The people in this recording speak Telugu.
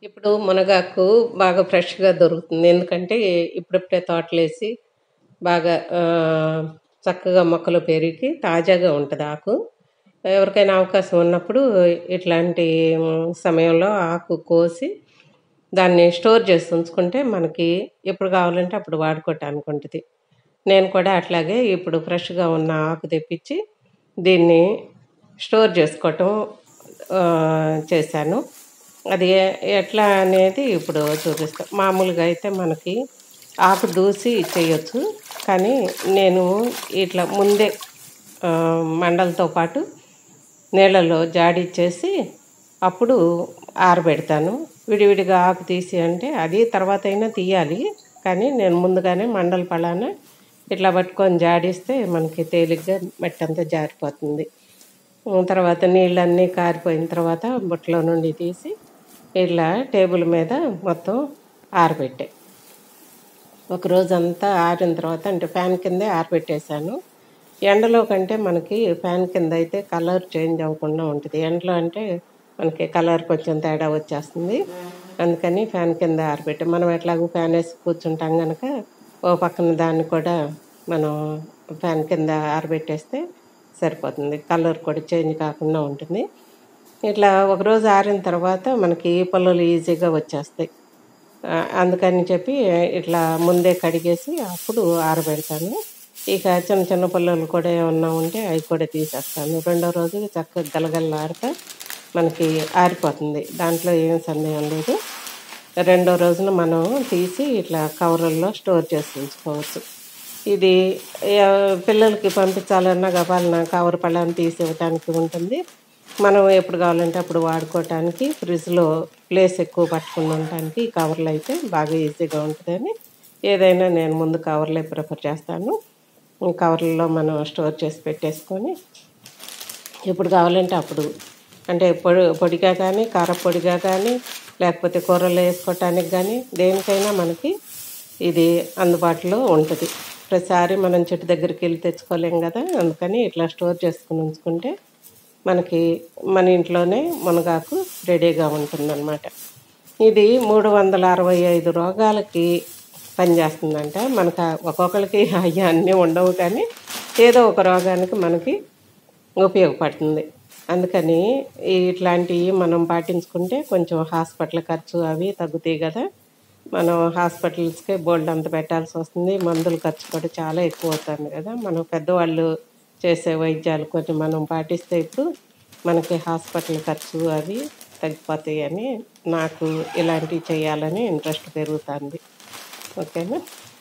ఇప్పుడు మునగాకు బాగా ఫ్రెష్‌గా దొరుకుతుంది. ఎందుకంటే ఇప్పుడిప్పుడే తోటలేసి బాగా ఆహ్, చక్కగా మొక్కలు పెరిగి తాజాగా ఉంటది ఆకు. ఎవరికైనా అవకాశం ఉన్నప్పుడు ఇట్లాంటి హ్మ్, సమయంలో ఆకు కోసి దాన్ని స్టోర్ చేసి ఉంచుకుంటే మనకి ఎప్పుడు కావాలంటే అప్పుడు వాడుకోవటానికి ఉంటది. నేను కూడా అట్లాగే ఇప్పుడు ఫ్రెష్‌గా ఉన్న ఆకు తెప్పించి దీన్ని స్టోర్ చేసుకోవటం ఆహ్, చేశాను. అది ఎ ఎట్లా అనేది ఇప్పుడు చూపిస్తా. మామూలుగా అయితే మనకి ఆకు దూసి చేయొచ్చు. కానీ నేను ఇట్లా ముందే ఆహ్, మండలతో పాటు నీళ్ళలో జాడిచ్చేసి అప్పుడు ఆరబెడతాను. విడివిడిగా ఆకు తీసి అంటే అది తర్వాతైనా తీయాలి. కానీ నేను ముందుగానే మండల పళాన ఇట్లా పట్టుకొని జాడిస్తే మనకి తేలిగ్గా మట్టంతా జారిపోతుంది. హ్మ్, తర్వాత నీళ్ళన్నీ కారిపోయిన తర్వాత బుట్టలో నుండి తీసి ఇట్లా టేబుల్ మీద మొత్తం ఆరబెట్టా. ఒక రోజంతా ఆరిన తర్వాత అంటే ఫ్యాన్ కిందే ఆరబెట్టేసాను. ఎండలో కంటే మనకి ఫ్యాన్ కింద అయితే కలర్ చేంజ్ అవ్వకుండా ఉంటది. ఎండలో అంటే మనకి కలర్ కొంచెం తేడా వచ్చేస్తుంది. అందుకని ఫ్యాన్ కింద ఆరబెట్టా. మనం ఎట్లాగో ఫ్యాన్ ఏసి కూర్చుంటాం గనక ఓ పక్కన దాన్ని కూడా మనం ఫ్యాన్ కింద ఆరబెట్టేస్తే సరిపోతుంది. కలర్ కూడా చేంజ్ కాకుండా ఉంటుంది. ఇట్లా ఒకరోజు ఆరిన తర్వాత మనకి పుల్లలు ఈజీగా వచ్చేస్తాయి. ఆహ్, అందుకని చెప్పి ఇట్లా ముందే కడిగేసి అప్పుడు ఆరబెడతాను. ఇక చిన్న చిన్న పుల్లలు కూడా ఏమన్నా ఉంటే అయి కూడా తీసేస్తాను. రెండో రోజు చక్కగా గలగలలాడతా మనకి ఆరిపోతుంది. దాంట్లో ఏం సందేహం లేదు. రెండో రోజున మనం తీసి ఇట్లా కవర్‌ల్లో స్టోర్ చేసి ఉంచుకోవచ్చు. ఇది ఆహ్, పిల్లలకి పంపించాలన్నా గబాలన కవర్ పళ్ళాన్ని తీసి ఇవ్వటానికి ఉంటుంది. మనం ఎప్పుడు కావాలంటే అప్పుడు వాడుకోవటానికి ఫ్రిడ్జ్‌లో ప్లేస్ ఎక్కువ పట్టకుండా ఉండటానికి ఈ కవర్లు అయితే బాగా ఈజీగా ఉంటదని ఏదైనా నేను ముందు కవర్లే ప్రిఫర్ చేస్తాను. కవర్లలో మనం స్టోర్ చేసి పెట్టేసుకొని ఎప్పుడు కావాలంటే అప్పుడు అంటే పొడి పొడిగా కానీ, కారప్పొడిగా కానీ, లేకపోతే కూరల్లో ఏసుకోవటానికి గానీ దేనికైనా మనకి ఇది అందుబాటులో ఉంటది. ప్రతిసారి మనం చెట్టు దగ్గరికెళ్ళి తెచ్చుకోలేం గదా! అందుకని ఇట్లా స్టోర్ చేసుకొని ఉంచుకుంటే మనకి మన ఇంట్లోనే మునగాకు రెడీగా ఉంటుందనమాట. ఇది 365 రోగాలకి పనిచేస్తుందంట. మనకు ఒక్కొక్కళ్ళకి అయ్యి అన్నీ ఉండవు కానీ ఏదో ఒక రోగానికి మనకి ఉపయోగపడుతుంది. అందుకని ఇట్లాంటియి మనం పాటించుకుంటే కొంచెం హాస్పిటల్ ఖర్చు అవి తగ్గుతాయి గదా! మనం హాస్పిటల్స్‌కే బోలెడంత పెట్టాల్సొస్తుంది. మందుల ఖర్చు కూడా చాలా ఎక్కువవుతుంది గదా! మనం పెద్దవాళ్ళు చేసే వైద్యాలు కొన్ని మనం పాటిస్తే ఇప్పుడు మనకి హాస్పిటల్ ఖర్చు అవి తగ్గిపోతాయని నాకు ఇలాంటివి చేయాలని ఇంట్రెస్ట్ పెరుగుతాంది. ఓకేనా?